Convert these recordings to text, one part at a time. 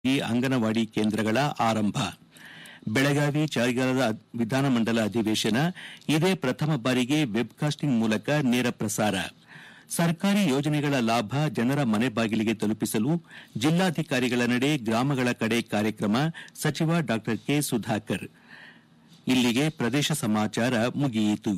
ಈ ಅಂಗನವಾಡಿ ಕೇಂದ್ರಗಳ ಆರಂಭ ಬೆಳಗಾವಿ ಚಳಿಗಾಲದ ವಿಧಾನಮಂಡಲ ಅಧಿವೇಶನ ಇದೇ ಪ್ರಥಮ ಬಾರಿಗೆ ವೆಬ್ಕಾಸ್ಟಿಂಗ್ ಮೂಲಕ ನೇರ ಪ್ರಸಾರ ಸರ್ಕಾರಿ ಯೋಜನೆಗಳ ಲಾಭ ಜನರ ಮನೆ ಬಾಗಿಲಿಗೆ ತಲುಪಿಸಲು ಜಿಲ್ಲಾಧಿಕಾರಿಗಳ ನಡೆ ಗ್ರಾಮಗಳ ಕಡೆ ಕಾರ್ಯಕ್ರಮ ಸಚಿವ ಡಾ ಕೆ ಸುಧಾಕರ್ ಇಲ್ಲಿಗೆ ಪ್ರದೇಶ ಸಮಾಚಾರ ಮುಗಿಯಿತು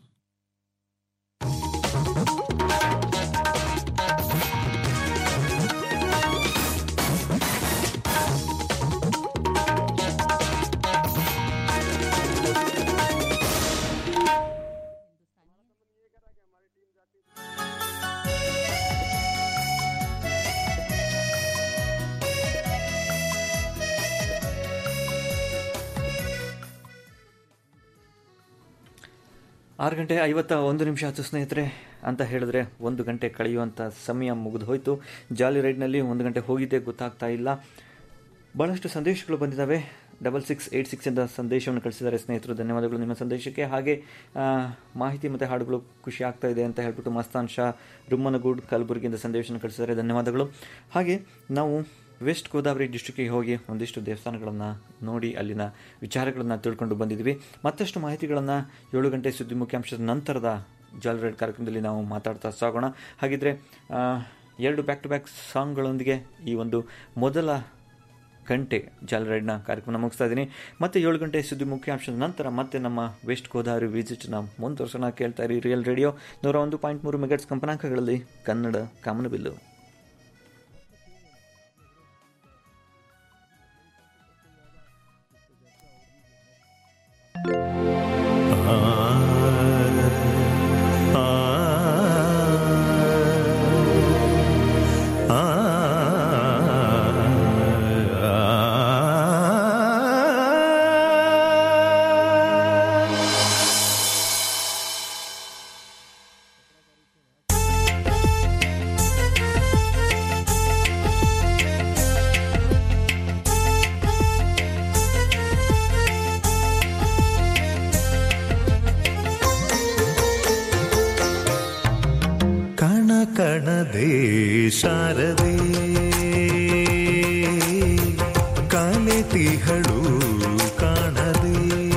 ಆರು ಗಂಟೆ ಐವತ್ತ ಒಂದು ನಿಮಿಷ ಆಯ್ತು ಸ್ನೇಹಿತರೆ ಅಂತ ಹೇಳಿದ್ರೆ ಒಂದು ಗಂಟೆ ಕಳೆಯುವಂಥ ಸಮಯ ಮುಗಿದು ಹೋಯಿತು ಜಾಲಿ ರೈಡ್ನಲ್ಲಿ ಒಂದು ಗಂಟೆ ಹೋಗಿದ್ದೇ ಗೊತ್ತಾಗ್ತಾ ಇಲ್ಲ ಭಾಳಷ್ಟು ಸಂದೇಶಗಳು ಬಂದಿದ್ದಾವೆ ಡಬಲ್ ಸಿಕ್ಸ್ ಏಯ್ಟ್ ಸಿಕ್ಸಿಂದ ಸಂದೇಶವನ್ನು ಕಳಿಸಿದ್ದಾರೆ ಸ್ನೇಹಿತರು ಧನ್ಯವಾದಗಳು ನಿಮ್ಮ ಸಂದೇಶಕ್ಕೆ ಹಾಗೆ ಆ, ಮಾಹಿತಿ ಮತ್ತು ಹಾಡುಗಳು ಖುಷಿ ಆಗ್ತಾ ಇದೆ ಅಂತ ಹೇಳ್ಬಿಟ್ಟು ಮಸ್ತಾನ್ ಶಾ ರುಮ್ಮನಗೂಡ್ ಕಲಬುರಗಿಯಿಂದ ಸಂದೇಶವನ್ನು ಕಳಿಸಿದ್ದಾರೆ ಧನ್ಯವಾದಗಳು ಹಾಗೆ ನಾವು ವೆಸ್ಟ್ ಗೋದಾವರಿ ಡಿಸ್ಟ್ರಿಕ್ಕಿಗೆ ಹೋಗಿ ಒಂದಿಷ್ಟು ದೇವಸ್ಥಾನಗಳನ್ನು ನೋಡಿ ಅಲ್ಲಿನ ವಿಚಾರಗಳನ್ನು ತಿಳ್ಕೊಂಡು ಬಂದಿದ್ವಿ ಮತ್ತಷ್ಟು ಮಾಹಿತಿಗಳನ್ನು ಏಳು ಗಂಟೆ ಸುದ್ದಿ ಮುಖ್ಯಾಂಶದ ನಂತರದ ಜಾಲ್ ರೈಡ್ ಕಾರ್ಯಕ್ರಮದಲ್ಲಿ ನಾವು ಮಾತಾಡ್ತಾ ಸಾಗೋಣ ಹಾಗಿದ್ರೆ ಆ, ಎರಡು ಬ್ಯಾಕ್ ಟು ಬ್ಯಾಕ್ ಸಾಂಗ್ಗಳೊಂದಿಗೆ ಈ ಒಂದು ಮೊದಲ ಗಂಟೆ ಜಾಲ್ ರೈಡ್ನ ಕಾರ್ಯಕ್ರಮ ಮುಗಿಸ್ತಾ ಇದ್ದೀನಿ ಮತ್ತೆ ಏಳು ಗಂಟೆ ಸುದ್ದಿ ಮುಖ್ಯಾಂಶದ ನಂತರ ಮತ್ತೆ ನಮ್ಮ ವೆಸ್ಟ್ ಗೋದಾವರಿ ವಿಸಿಟ್ನ ಮುಂದುವರ್ಸೋಣ ಕೇಳ್ತಾ ಇರಿ ರಿಯಲ್ ರೇಡಿಯೋ ನೂರ ಒಂದು ಪಾಯಿಂಟ್ ಮೂರು ಮೆಗಾಟ್ಸ್ ಕಂಪನಾಂಕಗಳಲ್ಲಿ ಕನ್ನಡ ಕಾಮನಬಿಲ್ಲು ಕಣ ಕಣದೇ ಶಾರದೆ ಕಾಲೆತಿಹಳು ಕಾಣದೆ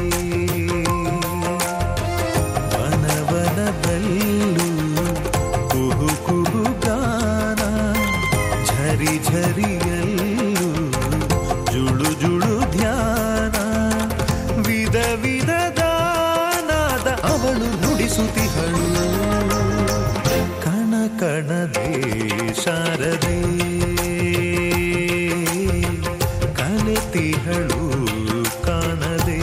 ವನವನದಲ್ಲೂ ಕುಹು ಕುಹು ಗಾನ ಝರಿ ಝರಿಯಲ್ಲೂ ಜುಳು ಜುಳು ಧ್ಯಾನ ವಿಧ ವಿಧದ ನಾದ ಅವಳು ನುಡಿಸುತ್ತಿಹಳು ಕಣ ಕಣದೇ ಶಾರದೆ ಕಲೆತಿಹಳು ಕಾಣದೆ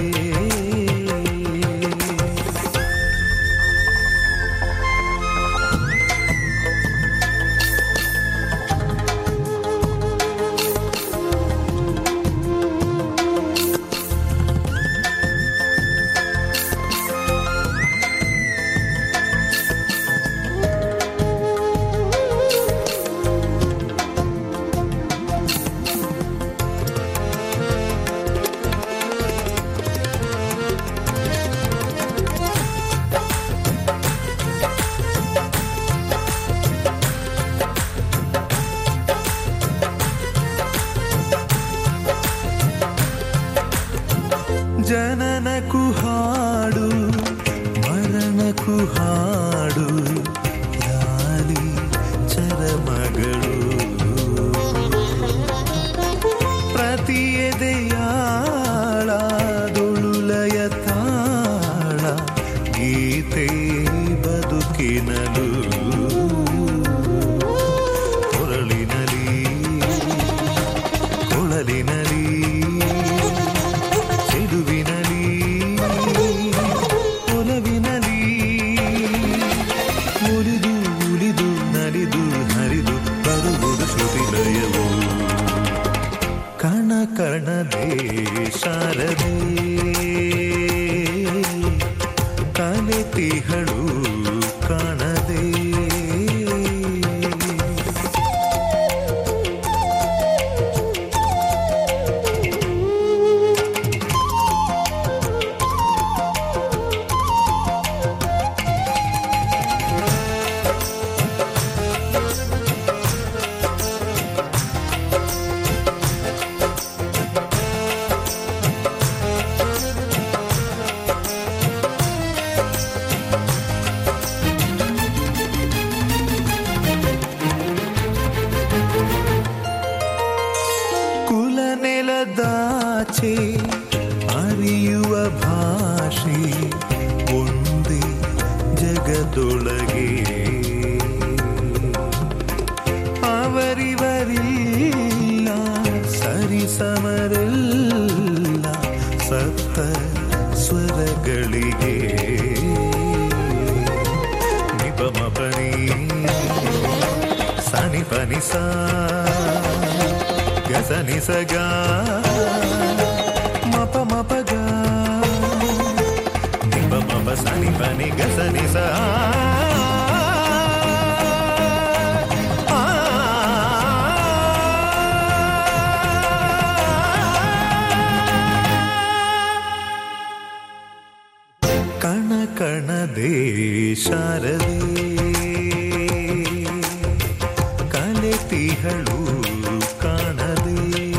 ಜನನಕ್ಕೂ ಹಾಡು ಮರಣಕ್ಕೂ ಹಾಡು ಲಾಲಿ ಚರಮಗಳು ಪ್ರತಿ ಎದೆಯಾಳದೊಳುಲಯ ತಾಳ ಗೀತೆ ಬದುಕಿನಲು ಕೊರಳಿನಲಿ ಕೊಳಲಿನಲಿ ಸಿಡುವಿನಲಿ ಒಲವಿನಲಿ ಉಳಿದು ಉಳಿದು ನಲಿದು ಹರಿದು ಬರುವುದು ಶ್ರುತಿಲಯವು ಕಣ ಕಣದೇ ಶಾರದೆ ಕಲೆತಿಹಳು ಕಾಣದೆ ಹೃದಯದಾಚೆ ಅರಿಯುವ ಭಾಷೆ ಒಂದೇ ಜಗದೊಳಗೆ ಅವರಿವರಿಲ್ಲ ಸರಿಸಮರೆಲ್ಲ ಸಪ್ತ ಸ್ವರಗಳಿಗೆ ನಿಪಮಪನಿ ಸನಿ ಪನಿ ಸಾ ಗಸನಿ ಸಗ ಮಪ ಮಪಗ ನಿಪ ಮಪ ಸನಿ ಪನಿ ಗಸನಿ ಸಾ ಕಣ ಕಣದೇ ಶಾರದೆ ಕಲೆತಿಹಳು ಕಾಣದೆ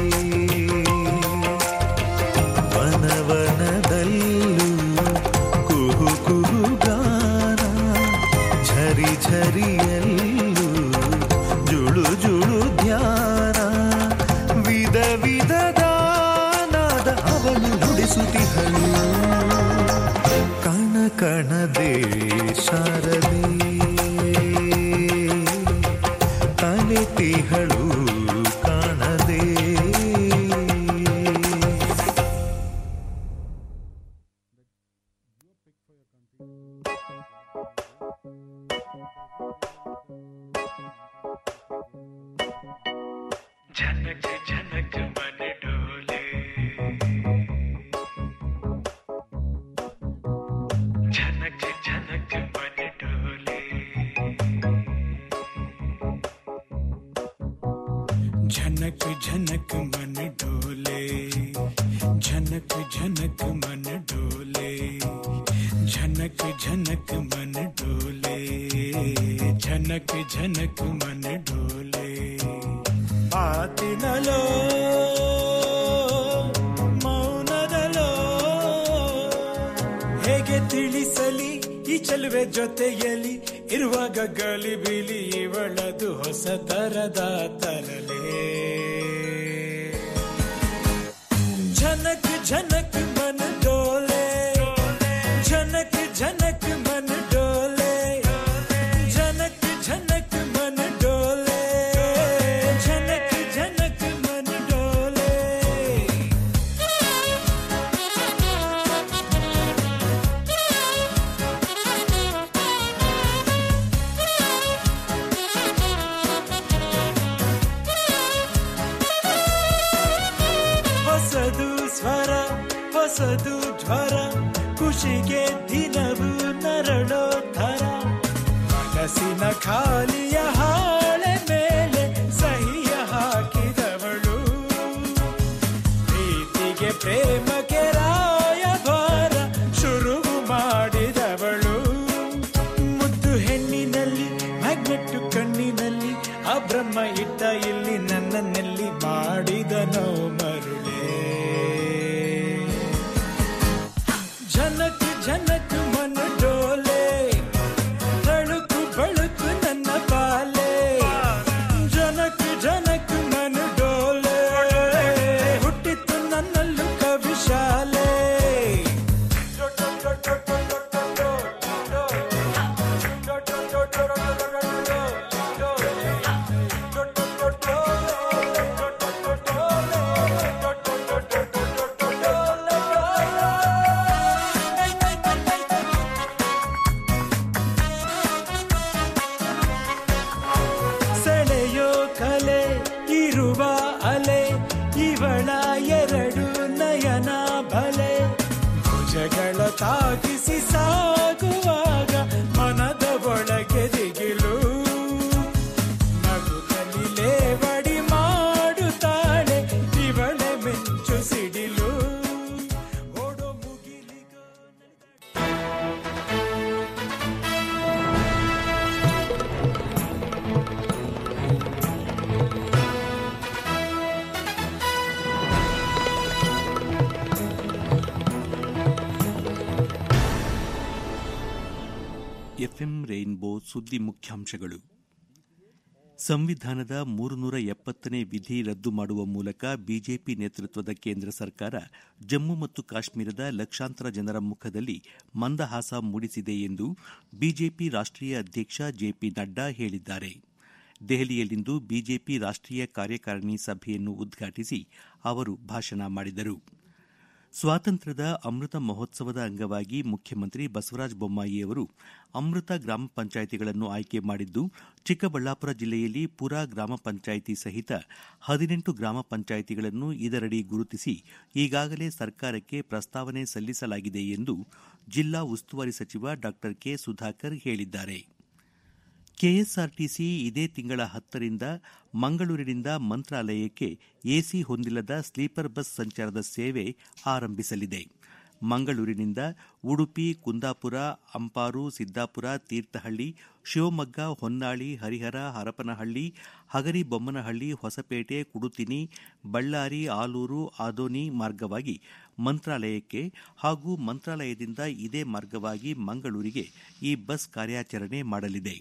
ವನವನದಲ್ಲೂ ಕುಹು ಕುಹು ಗಾನ ಝರಿ ಝರಿಯಲ್ಲೂ ಜುಳು ಜುಳು ಧ್ಯಾನ ವಿಧ ವಿಧದ ನಾದ ಅವಳು ನುಡಿಸುತ್ತಿಹಳು ಕಣ ಕಣದೇ ಶಾರದೆ ಕಲಿತಿಹಳು ಕಾಣದೆ झनक झनक मन डोले झनक झनक मन डोले झनक झनक मन डोले झनक झनक मन डोले झनक झनक मन डोले झनक झनक मन डोले ಮಾತಿನಲೋ ಮೌನದಲೋ ಹೇಗೆ ತಿಳಿಸಲಿ ಈ ಚೆಲುವೆ ಜೊತೆಯಲ್ಲಿ ಇರುವಾಗ ಗಾಳಿ ಬಿಲಿ ಇವಳದು ಹೊಸ ತರದ ತರಲೆ ಝನಕ್ ಝನಕ್ ಮನ ಡೋಲೆ ಝನಕ್ ಝನಕ್ ಮನ ಡೋಲೆ ಝನಕ್ ಝನಕ್ ಮನ ಡೋಲೆ ಝನಕ್ ಝನಕ್ ಮನ ಡೋಲೆ ಹೊಸದು ಸ್ವರ ಹೊಸದು ಜ್ವರ ಖುಷಿಗೆ ದಿನವು ನರಳೋ ಥರ ಮನಸ್ಸಿನ ಖಾಲಿಯ ಹಾಳೆ ಮೇಲೆ ಸಹಿಯ ಹಾಕಿದವಳು ಪ್ರೀತಿಗೆ ಪ್ರೇಮಕ್ಕೆ ರಾಯಭಾರ ಶುರು ಮಾಡಿದವಳು ಮುದ್ದು ಹೆಣ್ಣಿನಲ್ಲಿ ಮ್ಯಾಗ್ನೆಟ್ಟು ಕಣ್ಣಿನಲ್ಲಿ ಆ ಬ್ರಹ್ಮ ಇಟ್ಟ ಇಲ್ಲಿ ನನ್ನನ್ನೆಲ್ಲಿ ಮಾಡಿದನೋ ಮರುಳೇ ಜನಕ್ ಜನಕ್ ಮನ ಡೋಲೆ ತಳುಕು ಬಳುಕು ನನ್ನ ಪಾಲೆ ಜನಕ್ ಜನಕ್ ಮನ ಡೋಲೆ ಹುಟ್ಟಿತ್ತು ನನ್ನಲ್ಲೂ ಕವಿಶಾಲೆ ಸೆಳೆಯೋ ಕಲೆ ಇರುವ ಅಲೆ ಇವಳ ಎರಡು ನಯನ ಬಲೆ ಭುಜಗಳ ತಾಗಿಸಿ ಸಾಗುವಾಗ ಮನದ ಒಳಗೆ ದಿಗಿಲು ನಗುತ್ತಲಿ ಲೇವಡಿ ಮಾಡುತ್ತಾಳೆ ಇವಳೆ ಮೆಂಚು ಸಿಡಿಲು ಓಡೋ ಮುಗಿಲಿಗೋ ಎಫ್ಎಂ ರೈನ್ಬೋ ಸುದ್ದಿ ಮುಖ್ಯಾಂಶಗಳು ಸಂವಿಧಾನದ ಮೂರುನೂರ ಎಪ್ಪತ್ತನೇ ವಿಧಿ ರದ್ದು ಮಾಡುವ ಮೂಲಕ ಬಿಜೆಪಿ ನೇತೃತ್ವದ ಕೇಂದ್ರ ಸರ್ಕಾರ ಜಮ್ಮು ಮತ್ತು ಕಾಶ್ಮೀರದ ಲಕ್ಷಾಂತರ ಜನರ ಮುಖದಲ್ಲಿ ಮಂದಹಾಸ ಮೂಡಿಸಿದೆ ಎಂದು ಬಿಜೆಪಿ ರಾಷ್ಟೀಯ ಅಧ್ಯಕ್ಷ ಜೆಪಿ ನಡ್ಡಾ ಹೇಳಿದ್ದಾರೆ ದೆಹಲಿಯಲ್ಲಿಂದು ಬಿಜೆಪಿ ರಾಷ್ಟೀಯ ಕಾರ್ಯಕಾರಿಣಿ ಸಭೆಯನ್ನು ಉದ್ಘಾಟಿಸಿ ಅವರು ಭಾಷಣ ಮಾಡಿದರು ಸ್ವಾತಂತ್ರ್ಯದ ಅಮೃತ ಮಹೋತ್ಸವದ ಅಂಗವಾಗಿ ಮುಖ್ಯಮಂತ್ರಿ ಬಸವರಾಜ ಬೊಮ್ಮಾಯಿ ಅವರು ಅಮೃತ ಗ್ರಾಮ ಪಂಚಾಯಿತಿಗಳನ್ನು ಆಯ್ಕೆ ಮಾಡಿದ್ದು ಚಿಕ್ಕಬಳ್ಳಾಪುರ ಜಿಲ್ಲೆಯಲ್ಲಿ ಪುರಾ ಗ್ರಾಮ ಪಂಚಾಯಿತಿ ಸಹಿತ ಹದಿನೆಂಟು ಗ್ರಾಮ ಪಂಚಾಯಿತಿಗಳನ್ನು ಇದರಡಿ ಗುರುತಿಸಿ ಈಗಾಗಲೇ ಸರ್ಕಾರಕ್ಕೆ ಪ್ರಸ್ತಾವನೆ ಸಲ್ಲಿಸಲಾಗಿದೆ ಎಂದು ಜಿಲ್ಲಾ ಉಸ್ತುವಾರಿ ಸಚಿವ ಡಾ ಕೆ ಸುಧಾಕರ್ ಹೇಳಿದ್ದಾರೆ ಕೆಎಸ್ಆರ್ಟಿಸಿ ಇದೇ ತಿಂಗಳ ಹತ್ತರಿಂದ ಮಂಗಳೂರಿನಿಂದ ಮಂತ್ರಾಲಯಕ್ಕೆ ಎಸಿ ಹೊಂದಿಲ್ಲದ ಸ್ಲೀಪರ್ ಬಸ್ ಸಂಚಾರದ ಸೇವೆ ಆರಂಭಿಸಲಿದೆ ಮಂಗಳೂರಿನಿಂದ ಉಡುಪಿ ಕುಂದಾಪುರ ಅಂಪಾರು ಸಿದ್ದಾಪುರ ತೀರ್ಥಹಳ್ಳಿ ಶಿವಮೊಗ್ಗ ಹೊನ್ನಾಳಿ ಹರಿಹರ ಹರಪನಹಳ್ಳಿ ಹಗರಿಬೊಮ್ಮನಹಳ್ಳಿ ಹೊಸಪೇಟೆ ಕುಡುತಿನಿ ಬಳ್ಳಾರಿ ಆಲೂರು ಆದೋನಿ ಮಾರ್ಗವಾಗಿ ಮಂತ್ರಾಲಯಕ್ಕೆ ಹಾಗೂ ಮಂತ್ರಾಲಯದಿಂದ ಇದೇ ಮಾರ್ಗವಾಗಿ ಮಂಗಳೂರಿಗೆ ಈ ಬಸ್ ಕಾರ್ಯಾಚರಣೆ ಮಾಡಲಿದೆ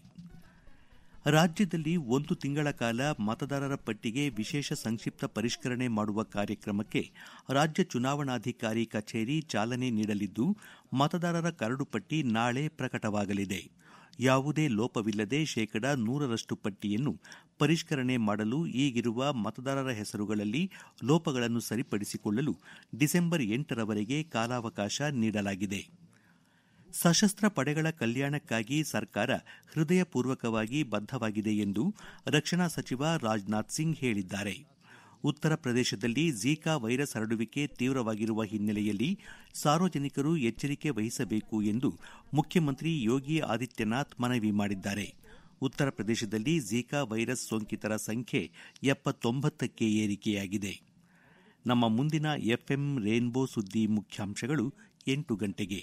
ರಾಜ್ಯದಲ್ಲಿ ಒಂದು ತಿಂಗಳ ಕಾಲ ಮತದಾರರ ಪಟ್ಟಿಗೆ ವಿಶೇಷ ಸಂಕ್ಷಿಪ್ತ ಪರಿಷ್ಕರಣೆ ಮಾಡುವ ಕಾರ್ಯಕ್ರಮಕ್ಕೆ ರಾಜ್ಯ ಚುನಾವಣಾಧಿಕಾರಿ ಕಚೇರಿ ಚಾಲನೆ ನೀಡಲಿದ್ದು ಮತದಾರರ ಕರಡು ಪಟ್ಟಿ ನಾಳೆ ಪ್ರಕಟವಾಗಲಿದೆ ಯಾವುದೇ ಲೋಪವಿಲ್ಲದೆ ಶೇಕಡ ನೂರರಷ್ಟು ಪಟ್ಟಿಯನ್ನು ಪರಿಷ್ಕರಣೆ ಮಾಡಲು ಈಗಿರುವ ಮತದಾರರ ಹೆಸರುಗಳಲ್ಲಿ ಲೋಪಗಳನ್ನು ಸರಿಪಡಿಸಿಕೊಳ್ಳಲು ಡಿಸೆಂಬರ್ ಎಂಟರವರೆಗೆ ಕಾಲಾವಕಾಶ ನೀಡಲಾಗಿದೆ ಸಶಸ್ತ್ರ ಪಡೆಗಳ ಕಲ್ಯಾಣಕ್ಕಾಗಿ ಸರ್ಕಾರ ಹೃದಯಪೂರ್ವಕವಾಗಿ ಬದ್ದವಾಗಿದೆ ಎಂದು ರಕ್ಷಣಾ ಸಚಿವ ರಾಜನಾಥ್ ಸಿಂಗ್ ಹೇಳಿದ್ದಾರೆ ಉತ್ತರ ಪ್ರದೇಶದಲ್ಲಿ ಝೀಕಾ ವೈರಸ್ ಹರಡುವಿಕೆ ತೀವ್ರವಾಗಿರುವ ಹಿನ್ನೆಲೆಯಲ್ಲಿ ಸಾರ್ವಜನಿಕರು ಎಚ್ಚರಿಕೆ ವಹಿಸಬೇಕು ಎಂದು ಮುಖ್ಯಮಂತ್ರಿ ಯೋಗಿ ಆದಿತ್ಯನಾಥ್ ಮನವಿ ಮಾಡಿದ್ದಾರೆ ಉತ್ತರ ಪ್ರದೇಶದಲ್ಲಿ ಝೀಕಾ ವೈರಸ್ ಸೋಂಕಿತರ ಸಂಖ್ಯೆ ಎಪ್ಪತ್ತೊಂಬತ್ತಕ್ಕೆ ಏರಿಕೆಯಾಗಿದೆ ನಮ್ಮ ಮುಂದಿನ ಎಫ್ಎಂ ರೇನ್ಬೋ ಸುದ್ದಿ ಮುಖ್ಯಾಂಶಗಳು ಎಂಟು ಗಂಟೆಗೆ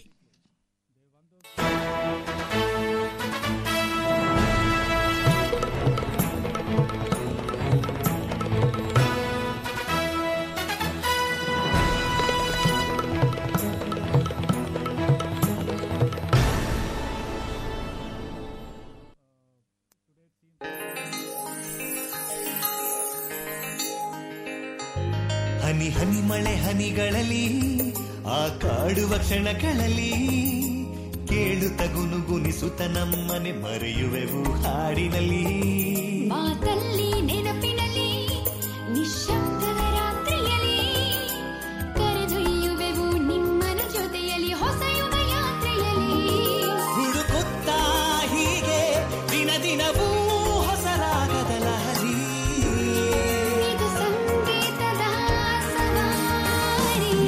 ಹನಿ ಹನಿ ಮಳೆ ಹನಿಗಳಲ್ಲಿ ಆ ಕಾಡುವ ಕ್ಷಣಗಳಲ್ಲಿ ಕೇಳುತ್ತ ಗುನುಗುನಿಸುತ್ತ ನಮ್ಮನೆ ಮರೆಯುವೆವು ಹಾಡಿನಲ್ಲಿ ಮಾತಲ್ಲಿ ನೆನಪಿನಲ್ಲಿ ನಿಶ್ಶಬ್ದದ ರಾತ್ರಿಯಲ್ಲಿ ಕರೆದೊಯ್ಯುವೆವು ನಿಮ್ಮನ ಜೊತೆಯಲ್ಲಿ ಹೊಸಯುಗ ಯಾತ್ರೆಯಲ್ಲಿ ಹುಡುಕುತ್ತಾ ಹೀಗೆ ದಿನ ದಿನವೂ ಹೊಸರಾಗದ ಲಹರಿ ಇದು ಸಂಗೀತದ ಸವಾರಿ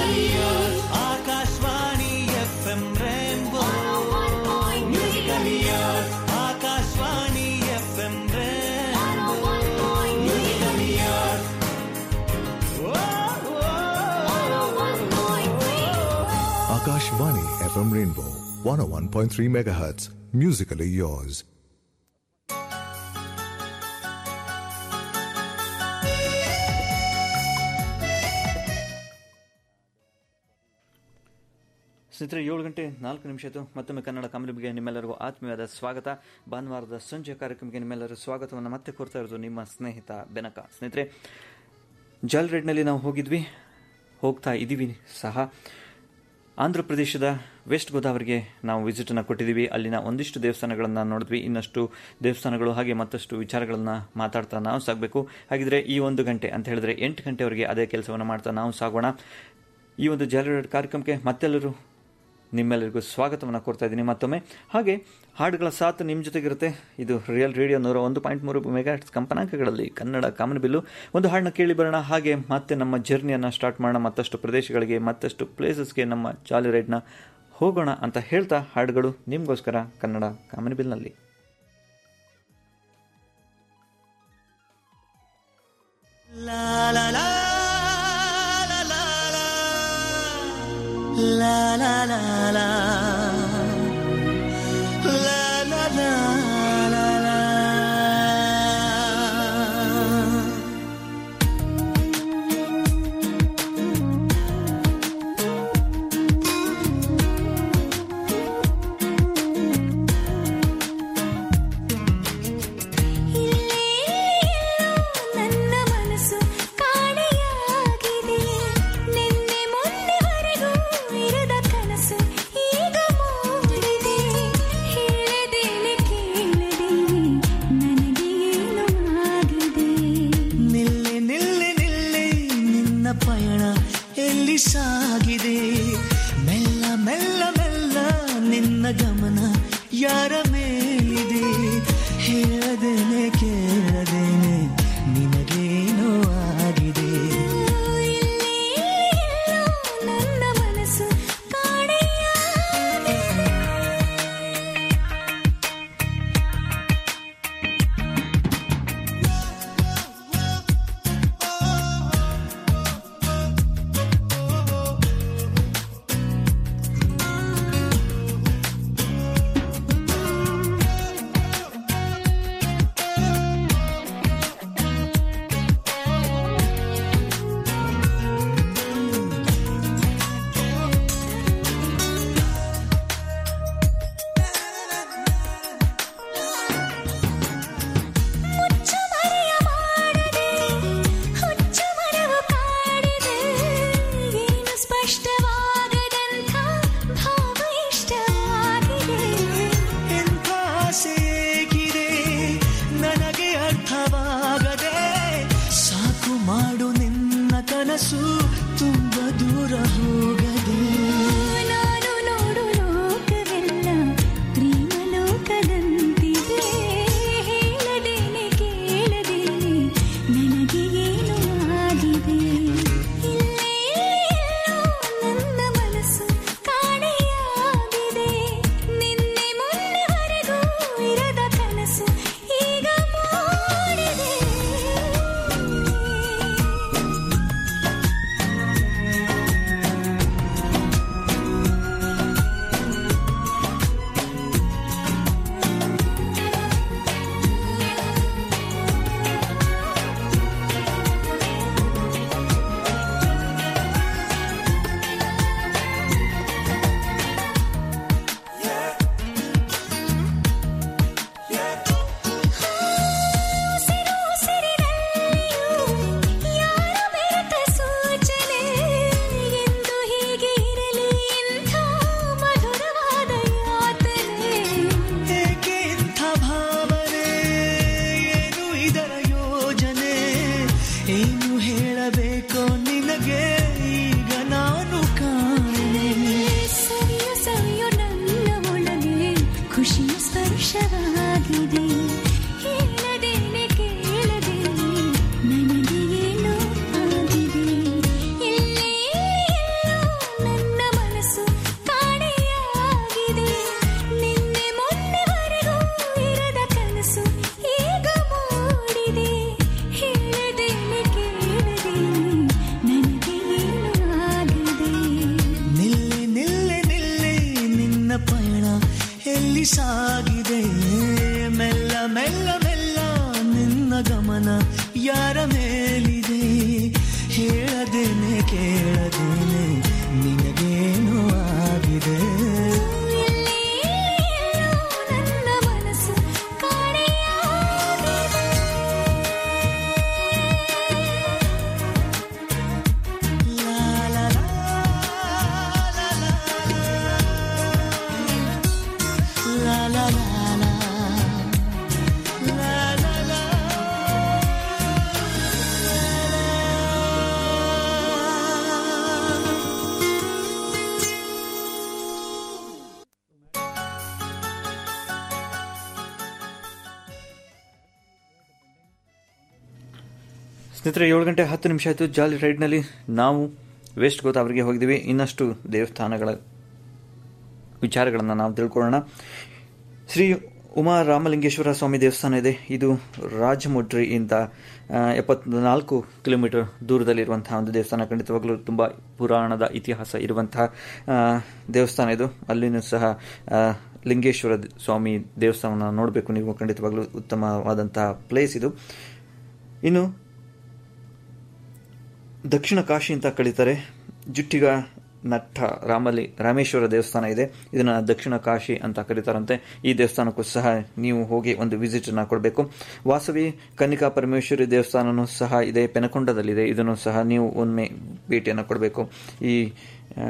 Akashvani F M rainbow Music Akashvani F M Akashvani FM Rainbow 101.3 MHz. Musically yours. ಸ್ನೇಹಿತರೆ ಏಳು ಗಂಟೆ ನಾಲ್ಕು ನಿಮಿಷದ್ದು ಮತ್ತೊಮ್ಮೆ ಕನ್ನಡ ಕಾಮಿಡಿಗೆ ನಿಮ್ಮೆಲ್ಲರಿಗೂ ಆತ್ಮೀಯವಾದ ಸ್ವಾಗತ ಭಾನುವಾರದ ಸಂಜೆ ಕಾರ್ಯಕ್ರಮಕ್ಕೆ ನಿಮ್ಮೆಲ್ಲರ ಸ್ವಾಗತವನ್ನು ಮತ್ತೆ ಕೊಡ್ತಾ ಇರೋದು ನಿಮ್ಮ ಸ್ನೇಹಿತ ಬೆನಕ ಸ್ನೇಹಿತರೆ ಜಲ್ ರೆಡ್ನಲ್ಲಿ ನಾವು ಹೋಗಿದ್ವಿ ಹೋಗ್ತಾ ಇದ್ದೀವಿ ಸಹ ಆಂಧ್ರ ಪ್ರದೇಶದ ವೆಸ್ಟ್ ಗೋದಾವರಿಗೆ ನಾವು ವಿಸಿಟನ್ನು ಕೊಟ್ಟಿದ್ದೀವಿ ಅಲ್ಲಿನ ಒಂದಿಷ್ಟು ದೇವಸ್ಥಾನಗಳನ್ನು ನೋಡಿದ್ವಿ ಇನ್ನಷ್ಟು ದೇವಸ್ಥಾನಗಳು ಹಾಗೆ ಮತ್ತಷ್ಟು ವಿಚಾರಗಳನ್ನು ಮಾತಾಡ್ತಾ ನಾವು ಸಾಗಬೇಕು ಹಾಗಿದ್ರೆ ಈ ಒಂದು ಗಂಟೆ ಅಂತ ಹೇಳಿದ್ರೆ ಎಂಟು ಗಂಟೆವರೆಗೆ ಅದೇ ಕೆಲಸವನ್ನು ಮಾಡ್ತಾ ನಾವು ಸಾಗೋಣ ಈ ಒಂದು ಜಾಲರೇಡ್ ಕಾರ್ಯಕ್ರಮಕ್ಕೆ ಮತ್ತೆಲ್ಲರೂ ನಿಮ್ಮೆಲ್ಲರಿಗೂ ಸ್ವಾಗತವನ್ನು ಕೊಡ್ತಾ ಇದ್ದೀನಿ ಮತ್ತೊಮ್ಮೆ ಹಾಗೆ ಹಾಡುಗಳ ಸಾಥ್ ನಿಮ್ಮ ಜೊತೆಗಿರುತ್ತೆ ಇದು ರಿಯಲ್ ರೇಡಿಯೋ ನೂರ ಒಂದು ಪಾಯಿಂಟ್ ಮೂರು ಮೆಗಾಟ್ಸ್ ಕಂಪನಾಂಕಗಳಲ್ಲಿ ಕನ್ನಡ ಕಾಮನಬಿಲ್ಲು ಒಂದು ಹಾಡನ್ನ ಕೇಳಿ ಬರೋಣ ಹಾಗೆ ಮತ್ತೆ ನಮ್ಮ ಜರ್ನಿಯನ್ನು ಸ್ಟಾರ್ಟ್ ಮಾಡೋಣ ಮತ್ತಷ್ಟು ಪ್ರದೇಶಗಳಿಗೆ ಮತ್ತಷ್ಟು ಪ್ಲೇಸಸ್ಗೆ ನಮ್ಮ ಜಾಲಿ ರೈಡ್ನ ಹೋಗೋಣ ಅಂತ ಹೇಳ್ತಾ ಹಾಡುಗಳು ನಿಮಗೋಸ್ಕರ ಕನ್ನಡ ಕಾಮನಬಿಲ್ನಲ್ಲಿ ಲಾ ಲಾ ಲಾ ಲಾ ಲಾ ಲಾ. ಲಾ ಲಾ ಲಾ ಲಾ. ಲಾ ಲಾ ಲಾ ಲಾ ಲಾ. ಇಲ್ಲೇ ಪಯಣ ಎಲ್ಲಿ ಸಾಗಿದೆ ಮೆಲ್ಲ ಮೆಲ್ಲ ಮೆಲ್ಲ ನಿನ್ನ ಗಮನ ಯಾರ ಮೇಲಿದೆ ಹೇಳದೇನೆ ಕೇಳದೇನೆ ನಿನಗೇನೋ ಆಗಿದೆ ನನ್ನ ಮನಸ್ಸು ಕಾಣೆಯಾಗಿದೆ ಮುಚ್ಚು ಮರೆಯ ಮಾಡದೆ ಹುಚ್ಚು ಮರವು ಕಾಡಿದೆ ಏನು ಸ್ಪಷ್ಟವಾಗದಂಥ ಭಾವ ಇಷ್ಟವಾಗಿದೆ ಎಂಥ ಆಸೆ ಏಗಿದೆ ನನಗೆ ಅರ್ಥವಾಗದೆ ಸಾಕು ಮಾಡು ನಿನ್ನ ಕನಸು ತುಂಬ ದೂರ ಹೋಗದೆ ನಾನು ನೋಡು ಲೋಕವೆಲ್ಲ ಪ್ರೇಮ ಲೋಕದಂತಿದೆ ಹೇಳದೇನೆ ಕೇಳದೇನೆ ನನಗೆ ಏನು ಆಗಿದೆ ಇಲ್ಲೇ ಎಲ್ಲೋ ನನ್ನ ಮನಸ್ಸು ಕಾಣೆಯಾಗಿದೆ ನಿನ್ನೆ ಮೊನ್ನೆವರೆಗೂ ಇರದ ಕನಸು ಈಗ ಮೂಡಿದೆ ಉಸಿರು ಉಸಿರಿನಲ್ಲಿಯೂ ಯಾರ ಬೆರೆತ ಸೂಚನೆ ಎಂದು ಹೀಗೆ ಇರಲಿ ಇಂಥ ಮಧುರವಾದ ಯಾತನೆ ಏಕೆ ಇಂಥ ಭಾವನೆ ಏನು ಇದರ ಯೋಜನೆ ಏನು ಹೇಳಬೇಕೋ ನಿನಗೆ ಈಗ ನಾನು ಕಾಣೆ ಸವಿಯು ಸವಿಯು ನನ್ನ ಒಳಗೆ ಖುಷಿಯ ಸ್ಪರ್ಶವಾಗಿದೆ ಹೇಳದೇನೆ ಕೇಳದೇನೆ ನನಗೆ ಏನೋ ಆಗಿದೆ ಎಲ್ಲೇ ಎಲ್ಲೋ ನನ್ನ ಮನಸ್ಸು ಕಾಣೆಯಾಗಿದೆ ನಿನ್ನೆ ಮೊನ್ನೆವರೆಗೂ ಇರದ ಕನಸು ಈಗ ಮೂಡಿದೆ ಹೇಳದೇನೆ ಕೇಳದೇನೆ ನನಗೆ ಏನೋ ಆಗಿದೆ ನಿಲ್ಲೆ ನಿಲ್ಲೆ ನಿಲ್ಲೆ ನಿನ್ನ ಪಯಣ ಎಲ್ಲಿ ಸಾಗಿದೆ ಮೆಲ್ಲ ಮೆಲ್ಲ ಮೆಲ್ಲ ನಿನ್ನ ಗಮನ ಯಾರ ಮೇಲಿದೆ ಹೇಳದೇನೆ ಕೇಳದೇನೆ ನಿನಗೇನು ಆಗಿದೆ ಎಲ್ಲೇ ಎಲ್ಲೋ ನನ್ನ ಮನಸ್ಸು ಕಾಣೆಯಾಗಿದೆ ಲಾ ಲಾ ಲಾ ಲಾ ಲಾ ಲಾ ಲಾ ಲಾ ಲಾ ಲಾ ಲಾ ಸ್ನೇಹಿತರೆ ಏಳು ಗಂಟೆ ಹತ್ತು ನಿಮಿಷ ಆಯಿತು ಜಾಲಿ ರೈಡ್ನಲ್ಲಿ ನಾವು ವೆಸ್ಟ್ ಗೋದಾವರಿಗೆ ಹೋಗಿದ್ದೀವಿ ಇನ್ನಷ್ಟು ದೇವಸ್ಥಾನಗಳ ವಿಚಾರಗಳನ್ನು ನಾವು ತಿಳ್ಕೊಳ್ಳೋಣ ಶ್ರೀ ಉಮಾ ರಾಮಲಿಂಗೇಶ್ವರ ಸ್ವಾಮಿ ದೇವಸ್ಥಾನ ಇದೆ ಇದು ರಾಜಮುಡ್ರಿಯಿಂದ ಎಪ್ಪತ್ನಾಲ್ಕು ಕಿಲೋಮೀಟರ್ ದೂರದಲ್ಲಿರುವಂತಹ ಒಂದು ದೇವಸ್ಥಾನ ಖಂಡಿತವಾಗಲೂ ತುಂಬ ಪುರಾಣದ ಇತಿಹಾಸ ಇರುವಂತಹ ಆ, ದೇವಸ್ಥಾನ ಇದು ಅಲ್ಲಿನೂ ಸಹ ಆ, ಲಿಂಗೇಶ್ವರ ದ- ಸ್ವಾಮಿ ದೇವಸ್ಥಾನವನ್ನು ನೋಡಬೇಕು ನೀವು ಖಂಡಿತವಾಗಲೂ ಉತ್ತಮವಾದಂತಹ ಪ್ಲೇಸ್ ಇದು ಇನ್ನು ದಕ್ಷಿಣ ಕಾಶಿ ಅಂತ ಕರೀತಾರೆ ಜುಟ್ಟಿಗ ನಟ್ಟ ರಾಮಲಿ ರಾಮೇಶ್ವರ ದೇವಸ್ಥಾನ ಇದೆ ಇದನ್ನ ದಕ್ಷಿಣ ಕಾಶಿ ಅಂತ ಕರೀತಾರಂತೆ ಈ ದೇವಸ್ಥಾನಕ್ಕೂ ಸಹ ನೀವು ಹೋಗಿ ಒಂದು ವಿಸಿಟ್ ಅನ್ನ ಕೊಡಬೇಕು ವಾಸವಿ ಕನ್ನಿಕಾ ಪರಮೇಶ್ವರಿ ದೇವಸ್ಥಾನನೂ ಸಹ ಇದೆ ಪೆನಕೊಂಡದಲ್ಲಿದೆ ಇದನ್ನು ಸಹ ನೀವು ಒಮ್ಮೆ ಭೇಟಿಯನ್ನು ಕೊಡಬೇಕು ಈ ಆ,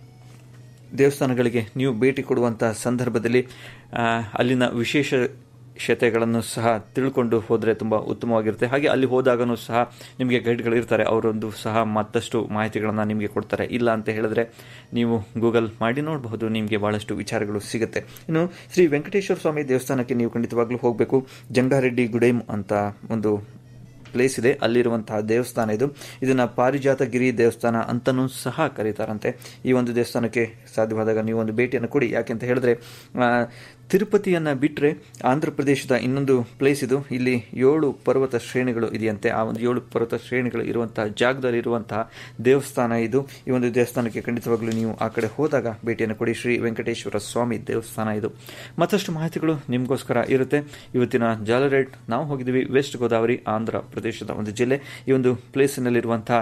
ದೇವಸ್ಥಾನಗಳಿಗೆ ನೀವು ಭೇಟಿ ಕೊಡುವಂತಹ ಸಂದರ್ಭದಲ್ಲಿ ಆ, ಅಲ್ಲಿನ ವಿಶೇಷ ವಿಶೇಷತೆಗಳನ್ನು ಸಹ ತಿಳ್ಕೊಂಡು ಹೋದರೆ ತುಂಬ ಉತ್ತಮವಾಗಿರುತ್ತೆ ಹಾಗೆ ಅಲ್ಲಿ ಹೋದಾಗನೂ ಸಹ ನಿಮಗೆ ಗೈಡ್ಗಳು ಇರ್ತಾರೆ ಅವರೊಂದು ಸಹ ಮತ್ತಷ್ಟು ಮಾಹಿತಿಗಳನ್ನು ನಿಮಗೆ ಕೊಡ್ತಾರೆ ಇಲ್ಲ ಅಂತ ಹೇಳಿದ್ರೆ ನೀವು ಗೂಗಲ್ ಮಾಡಿ ನೋಡಬಹುದು ನಿಮಗೆ ಬಹಳಷ್ಟು ವಿಚಾರಗಳು ಸಿಗುತ್ತೆ ಇನ್ನು ಶ್ರೀ ವೆಂಕಟೇಶ್ವರ ಸ್ವಾಮಿ ದೇವಸ್ಥಾನಕ್ಕೆ ನೀವು ಖಂಡಿತವಾಗ್ಲೂ ಹೋಗಬೇಕು ಜಂಗಾರೆಡ್ಡಿ ಗುಡೇಮ್ ಅಂತ ಒಂದು ಪ್ಲೇಸ್ ಇದೆ ಅಲ್ಲಿರುವಂತಹ ದೇವಸ್ಥಾನ ಇದು ಇದನ್ನ ಪಾರಿಜಾತಗಿರಿ ದೇವಸ್ಥಾನ ಅಂತಲೂ ಸಹ ಕರೀತಾರಂತೆ ಈ ಒಂದು ದೇವಸ್ಥಾನಕ್ಕೆ ಸಾಧ್ಯವಾದಾಗ ನೀವು ಒಂದು ಭೇಟಿಯನ್ನು ಕೊಡಿ ಯಾಕೆಂತ ಹೇಳಿದ್ರೆ ಆ, ತಿರುಪತಿಯನ್ನ ಬಿಟ್ಟರೆ ಆಂಧ್ರ ಪ್ರದೇಶದ ಇನ್ನೊಂದು ಪ್ಲೇಸ್ ಇದು ಇಲ್ಲಿ ಏಳು ಪರ್ವತ ಶ್ರೇಣಿಗಳು ಇದೆಯಂತೆ ಆ ಒಂದು ಏಳು ಪರ್ವತ ಶ್ರೇಣಿಗಳು ಇರುವಂತಹ ಜಾಗದಲ್ಲಿ ಇರುವಂತಹ ದೇವಸ್ಥಾನ ಇದು ಈ ಒಂದು ದೇವಸ್ಥಾನಕ್ಕೆ ಖಂಡಿತವಾಗ್ಲೂ ನೀವು ಆ ಕಡೆ ಹೋದಾಗ ಭೇಟಿಯನ್ನು ಕೊಡಿ ಶ್ರೀ ವೆಂಕಟೇಶ್ವರ ಸ್ವಾಮಿ ದೇವಸ್ಥಾನ ಇದು ಮತ್ತಷ್ಟು ಮಾಹಿತಿಗಳು ನಿಮಗೋಸ್ಕರ ಇರುತ್ತೆ ಇವತ್ತಿನ ಜಾಲರೇಟ್ ನಾವು ಹೋಗಿದ್ದೀವಿ ವೆಸ್ಟ್ ಗೋದಾವರಿ ಆಂಧ್ರ ಪ್ರದೇಶದ ಒಂದು ಜಿಲ್ಲೆ ಈ ಒಂದು ಪ್ಲೇಸಿನಲ್ಲಿರುವಂತಹ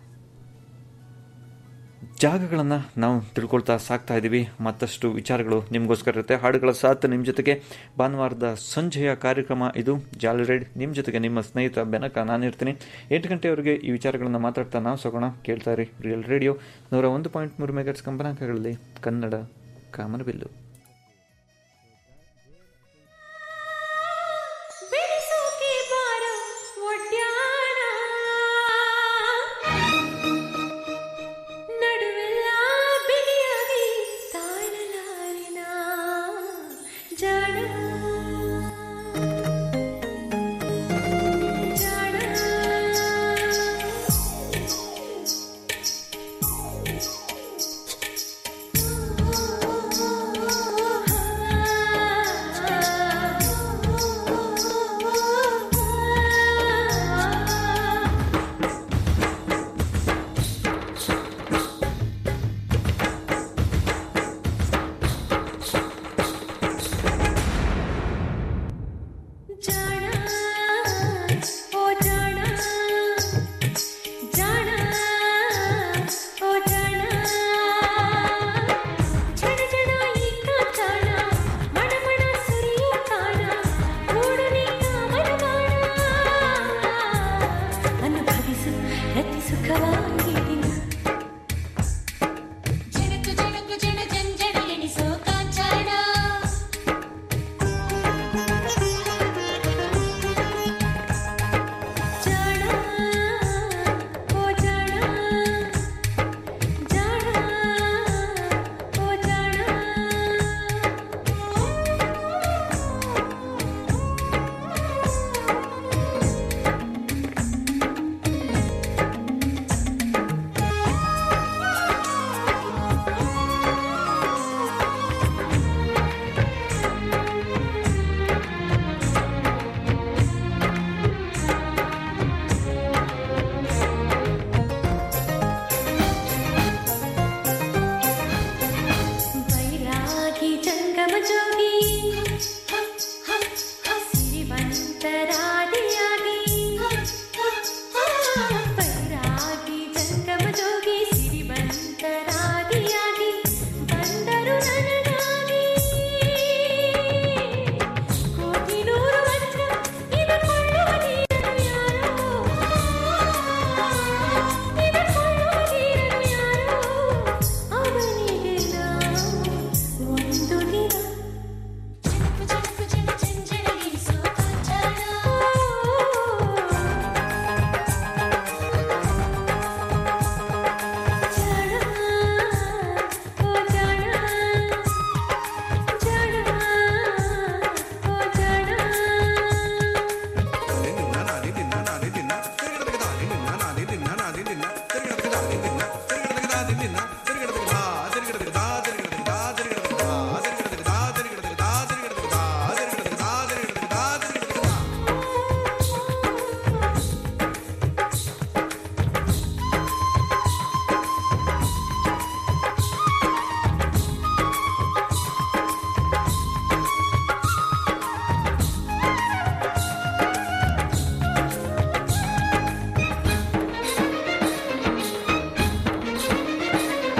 ಜಾಗಗಳನ್ನು ನಾವು ತಿಳ್ಕೊಳ್ತಾ ಸಾಕ್ತಾ ಇದ್ದೀವಿ ಮತ್ತಷ್ಟು ವಿಚಾರಗಳು ನಿಮಗೋಸ್ಕರ ಇರುತ್ತೆ ಹಾಡುಗಳ ಸಾಥ್ ನಿಮ್ಮ ಜೊತೆಗೆ ಭಾನುವಾರದ ಸಂಜೆಯ ಕಾರ್ಯಕ್ರಮ ಇದು ಜಾಲರೇಡ್ ನಿಮ್ಮ ಜೊತೆಗೆ ನಿಮ್ಮ ಸ್ನೇಹಿತ ಬೆನಕ ನಾನಿರ್ತೀನಿ ಎಂಟು ಗಂಟೆವರೆಗೆ ಈ ವಿಚಾರಗಳನ್ನು ಮಾತಾಡ್ತಾ ನಾವು ಸಗೋಣ ಕೇಳ್ತಾ ಇರಿ ರಿಯಲ್ ರೇಡಿಯೋ ನೂರ ಒಂದು ಪಾಯಿಂಟ್ ಮೂರು ಮೆಗಾಟ್ಸ್ ಕಂಪನಾಂಕಗಳಲ್ಲಿ ಕನ್ನಡ ಕಾಮನಬಿಲ್ಲು ಬೆಳೆಸೋಕೆ ಬಾರ ಒಡ್ಯಾಣ ನಡುವೆಲ್ಲ ಬಿಗಿಯಾಗಿ ತಾಳಲಾರಿನ ಜಾಣ ಜಾಣ ಜಾಣ ಓ ಜಾಣ ಜಾಣ ಓ ಜಾಣ ಜಡ ಜಡ ಈಗ ಜಾಣ ಮಡ ಮಡ ಸುರಿಯೋ ತಾಣ ಕೂಡಲೇ ಕಾಮನ ಮಾಡ ಅನುಭವಿಸು ರತಿ ಸುಖವಾಗಿ ಜಣಕು ಜಣಕು ಜಣ ಜಂಜಡ ಎಣಿಸೋ ಕಾಂಚಾಣ ಜಾಣ ಓ ಜಾಣ ಜಾಣ ಓ ಜಾಣ ಬೈರಾಗಿ ಜಂಗಮ ಜೋಗಿ ಸಿರಿವಂತರಾದಿಯಾಗಿ ಬೈರಾಗಿ ಜಂಗಮ ಜೋಗಿ ಸಿರಿವಂತರಾದಿಯಾಗಿ ಬಂದರು ನನಗಾಗಿ ಕೋಟಿ ನೂರು ವರ್ಷ ಇದುಕೊಳ್ಳುವ ನೀರನ್ನು ಯಾರೋ ಇದುಕೊಳ್ಳುವ ನೀರನ್ನು ಯಾರೋ ಅವನಿಗೆ ನಾವು ಒಂದು ದಿನ ಚಣಕು ಚಣಕು ಚಣ ಚಂಚಲಗಿರಿಸೋ ಕಾಂಚಾಣ ಜಾಣ ಓ ಜಾಣ ಜಾಣ ಓ ಜಾಣ ಿ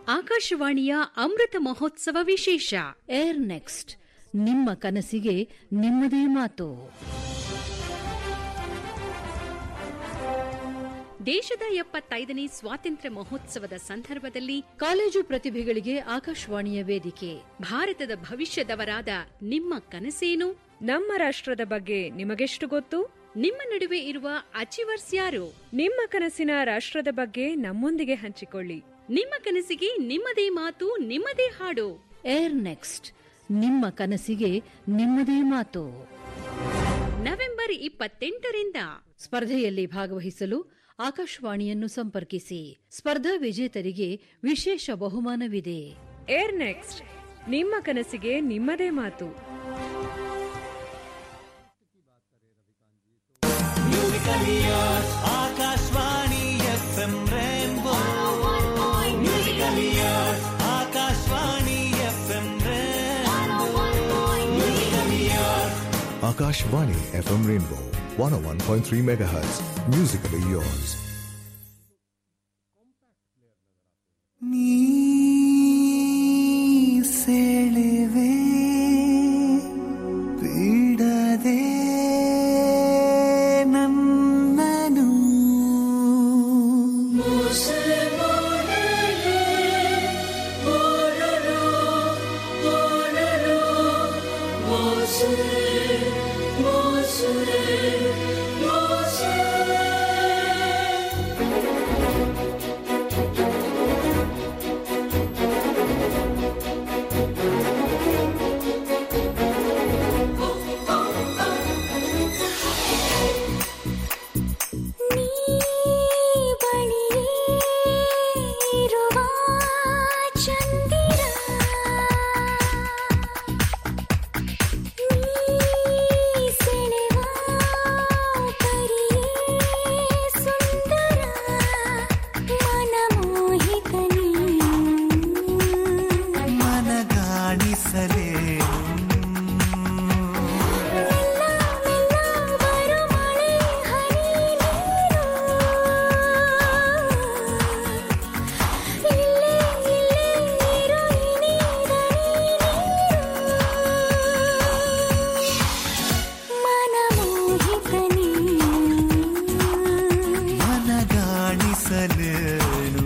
ಆಕಾಶವಾಣಿಯ ಅಮೃತ ಮಹೋತ್ಸವ ವಿಶೇಷ ಏರ್ ನೆಕ್ಸ್ಟ್ ನಿಮ್ಮ ಕನಸಿಗೆ ನಿಮ್ಮದೇ ಮಾತು ದೇಶದ ಎಪ್ಪತ್ತೈದನೇ ಸ್ವಾತಂತ್ರ್ಯ ಮಹೋತ್ಸವದ ಸಂದರ್ಭದಲ್ಲಿ ಕಾಲೇಜು ಪ್ರತಿಭೆಗಳಿಗೆ ಆಕಾಶವಾಣಿಯ ವೇದಿಕೆ ಭಾರತದ ಭವಿಷ್ಯದವರಾದ ನಿಮ್ಮ ಕನಸೇನು ನಮ್ಮ ರಾಷ್ಟ್ರದ ಬಗ್ಗೆ ನಿಮಗೆಷ್ಟು ಗೊತ್ತು ನಿಮ್ಮ ನಡುವೆ ಇರುವ ಅಚಿವರ್ಸ್ ಯಾರು ನಿಮ್ಮ ಕನಸಿನ ರಾಷ್ಟ್ರದ ಬಗ್ಗೆ ನಮ್ಮೊಂದಿಗೆ ಹಂಚಿಕೊಳ್ಳಿ ನಿಮ್ಮ ಕನಸಿಗೆ ನಿಮ್ಮದೇ ಮಾತು ನಿಮ್ಮದೇ ಹಾಡು ಏರ್ ನೆಕ್ಸ್ಟ್ ನಿಮ್ಮ ಕನಸಿಗೆ ನಿಮ್ಮದೇ ಮಾತು ನವೆಂಬರ್ ಇಪ್ಪತ್ತೆಂಟರಿಂದ ಸ್ಪರ್ಧೆಯಲ್ಲಿ ಭಾಗವಹಿಸಲು ಆಕಾಶವಾಣಿಯನ್ನು ಸಂಪರ್ಕಿಸಿ ಸ್ಪರ್ಧಾ ವಿಜೇತರಿಗೆ ವಿಶೇಷ ಬಹುಮಾನವಿದೆ ಏರ್ ನೆಕ್ಸ್ಟ್ ನಿಮ್ಮ ಕನಸಿಗೆ ನಿಮ್ಮದೇ ಮಾತು Akashvani F M rainbow musical years Akashvani F M Akashvani FM Rainbow 101.3 MHz. Musically yours. ನೀ ಸೆಳೆವೆ ಬಿಡದೆ ನನ್ನನು ಇರುವ ಚಂದಿರ ನೀ ಸೆಳೆವ ಪರಿಯೇ ಸುಂದರ ಮನಮೋಹಿತ ಮನಗಾಣಿಸಲೇ ಮೆಲ್ಲ ಮೆಲ್ಲ ಬರು ಮಳೆ ಹನಿ ನೀರು ಇಲ್ಲೇ ಇಲ್ಲೇ ಇರು ಇನಿ ಮನಮೋಹಿತ ಮನಗಾಣಿಸಲೇನು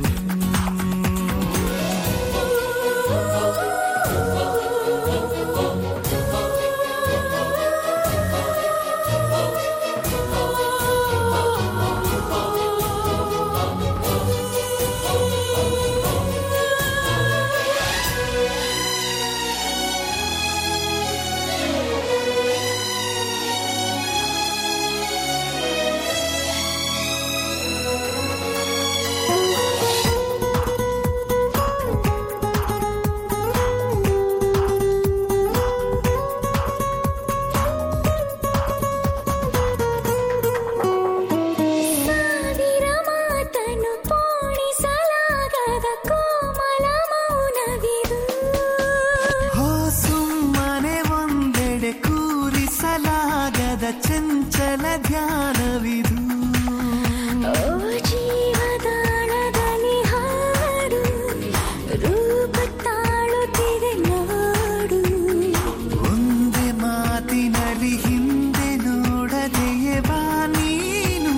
ಸಾವಿರ ಮಾತನ್ನು ಪೋಣಿಸಲಾಗದ ಕೋಮಲ ಮೌನವಿದು ಹೋ ಸುಮ್ಮನೆ ಒಂದೆಡೆ ಕೂರಿಸಲಾಗದ ಚಂಚಲ ಧ್ಯಾನವಿದು ಓ ಜೀವದಾಳದಲ್ಲಿ ಹಾಡು ರೂಪ ತಾಳುತ್ತಿದೆ ನೋಡು ಒಂದೇ ಮಾತಿನಲ್ಲಿ ಹಿಂದೆ ನೋಡದೆಯೇ ಬಾ ನೀನು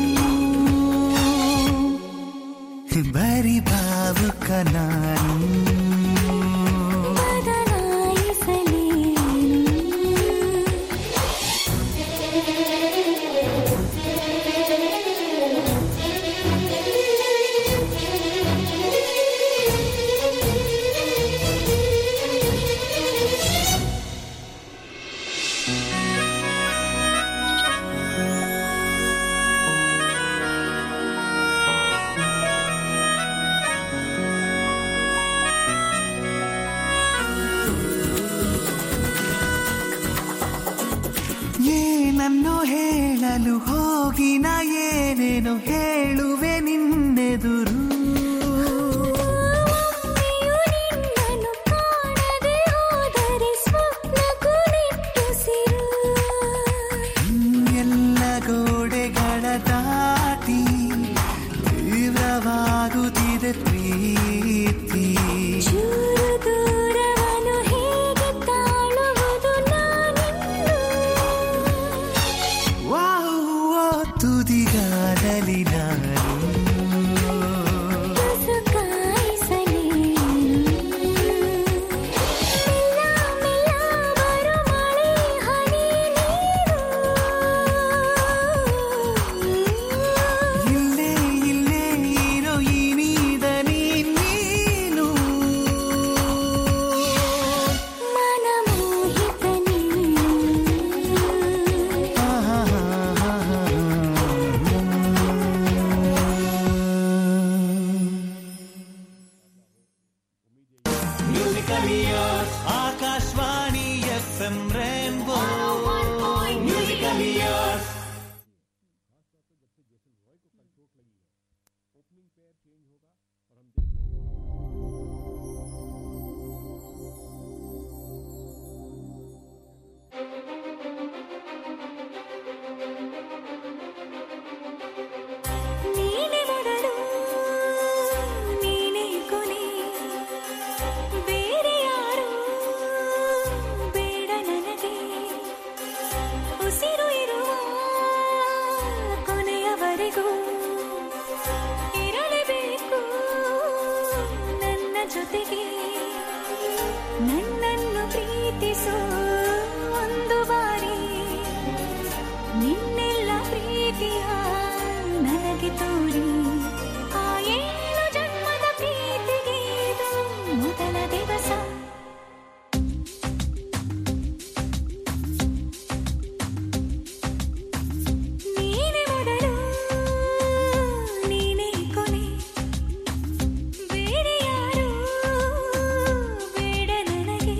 ಬರಿ ಭಾವುಕ ನಾನು ಏನನ್ನು ಹೇಳಲು ಹೋಗಿ ನಾ ಏನೇನು ಹೇಳುವೆ ನಿನ್ನೆದುರು ಒಮ್ಮೆಯೂ ನಿನ್ನನ್ನು ಕಾಣದೆ ಹೋದರೆ ಸ್ವಪ್ನಕ್ಕೂ ನಿಟ್ಟುಸಿರು ಎಲ್ಲ ಗೋಡೆಗಳ ದಾಟಿ ತೀವ್ರವಾಗುತ್ತಿದೆ ಪ್ರೀತಿ ನೀನೆ ಮೊದಲು ನೀನೆ ಕೊನೆ ಬೇರೆ ಯಾರು ಬೇಡ ನನಗೆ ಉಸಿರು ಇರುವ ಕೊನೆಯವರೆಗೂ ಇರಲೇಬೇಕು ನನ್ನ ಜೊತೆಗೆ ನನ್ನನ್ನು ಪ್ರೀತಿಸೋ ಒಂದು ಬಾರಿ ನಿನ್ನೆಲ್ಲ ಪ್ರೀತಿಯ ನನಗೆ ತೋರಿ ಆ ಏಳು ಜನ್ಮದ ಪ್ರೀತಿಗೆ ಇದು ಮೊದಲ ದಿವಸ ನೀನೆ ಮೊದಲು ನೀನೆ ಕೊನೆ ಬೇರೆ ಯಾರು ಬೇಡ ನನಗೆ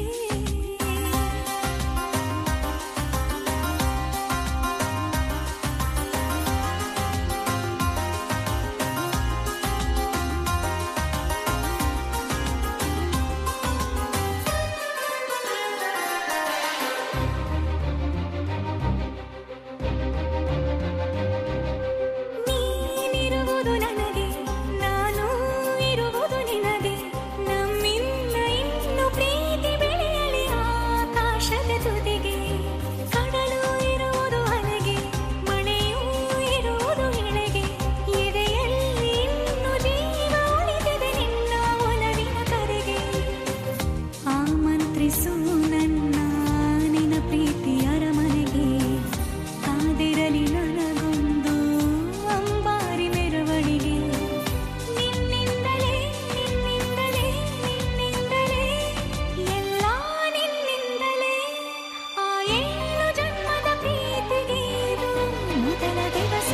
ನೀನಿರುವುದು ನನಗೆ ನಾನು ಇರುವುದು ನಿನಗೆ ನಮ್ಮಿಂದ ಇನ್ನು ಪ್ರೀತಿ ಬೆಳೆಯಲಿ ಆಕಾಶದ ತುದಿಗೆ ಕಡಲು ಇರುವುದು ಅಲೆಗೆ ಮಳೆಯೂ ಇರುವುದು ಎಳೆಗೆ ಎದೆಯಲ್ಲಿ ಇನ್ನು ಜೀವ ಉಳಿದಿದೆ ನಿನ್ನ ಒಲವಿನ ಕರೆಗೆ ಆಮಂತ್ರಿಸು ನನ್ನ ನಿನ ಪ್ರೀತಿ ಅರಮನೆಗೆ ಕಾದಿರಲಿ ನನಗೊಂದು ಅಂಬಾರಿ ಮೆರವಣಿಗೆ ನಿನ್ನಿಂದಲೇ ನಿನ್ನಿಂದಲೇ ನಿನ್ನಿಂದಲೇ ಎಲ್ಲ ನಿನ್ನಿಂದಲೇ ಆ ಏಳು ಜನ್ಮದ ಪ್ರೀತಿಗೆ ಇದು ಮೊದಲ ದಿವಸ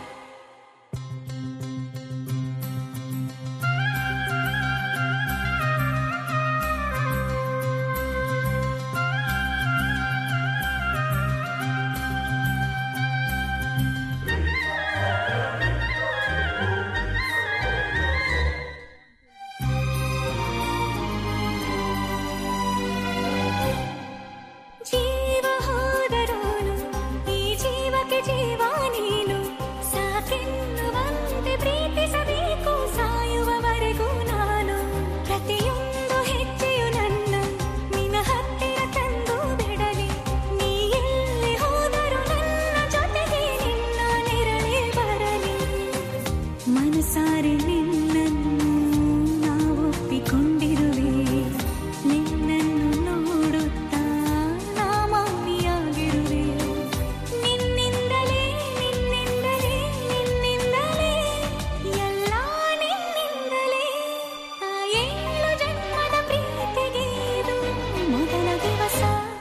ಜೀವ ಹೋದರೋನು ಈ ಜೀವಕ್ಕೆ ಜೀವ ನೀನು ಸಾಕೆನ್ನುವಂತೆ ಪ್ರೀತಿಸಬೇಕು ಸಾಯುವವರೆಗೂ ನಾನು ಪ್ರತಿಯೊಂದು ಹೆಜ್ಜೆಯು ನನ್ನ ನಿನ್ನ ಹತ್ತಿರ ತಂದು ಬಿಡಲಿ ನೀ ಎಲ್ಲಿ ಹೋದರೂ ನನ್ನ ಜೊತೆಗೆ ನಿನ್ನ ನೆರಳೇ ಬರಲಿ ಮನಸಾರೆ ನಿನ್ನನ್ನು ನಾವು ಒಪ್ಪಿಕೊಂಡಿರುವೆ ನಿನ್ನನ್ನು ನೋಡುತ್ತಾ ನಾ ಮೌನಿಯಾಗಿರುವೆ ನಿನ್ನಿಂದಲೇ ನಿನ್ನಿಂದಲೇ ನಿನ್ನಿಂದಲೇ ಎಲ್ಲ ನಿನ್ನಿಂದಲೇ ಆ ಏಳು ಜನ್ಮದ ಪ್ರೀತಿಗೆ ಇದು ಮೊದಲ ದಿವಸ